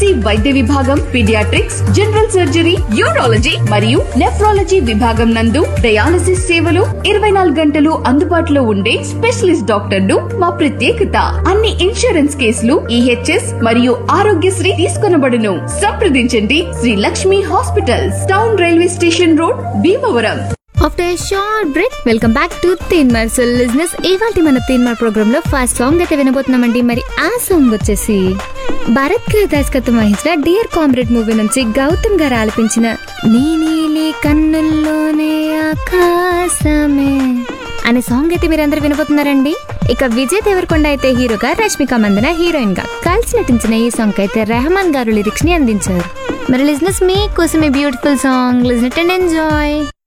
వైద్య విభాగం pediatrics general surgery urology మరియు నెఫ్రాలజీ విభాగం నందు డయాలసిస్ సేవలు ఇరవై నాలుగు గంటలు అందుబాటులో ఉండే స్పెషలిస్ట్ డాక్టర్లు మా ప్రత్యేకత అన్ని ఇన్సూరెన్స్ కేసులు ఈహెచ్ఎస్ మరియు ఆరోగ్యశ్రీ తీసుకొనబడును సంప్రదించండి Sri Lakshmi hospitals town railway station road Bhimavaram after short break welcome back to Teenmaar so listeners ఇవాళ మన తీన్మార్ ప్రోగ్రామ్ లో ఫస్ట్ సాంగ్ అయితే వినబోతున్నామండి మరి ఆ సాంగ్ వచ్చేసి భారత్ కి దర్శకత్వం వహించిన డియర్ కామ్రేడ్ మూవీ నుంచి గౌతమ్ గారు ఆలపించిన నీ నీలి కన్నుల్లోనే ఆకాశమే అనే సాంగ్ అయితే మీరందరూ వినబోతున్నారండి ఇక విజయ్ దేవరకొండ అయితే హీరోగా రష్మిక మందన హీరోయిన్ గా కలిసి నటించిన ఈ సాంగ్ అయితే రెహమాన్ గారు లిరిక్స్ ని అందించారు మరి లిజినెస్ మీకోసమే beautiful song listen and enjoy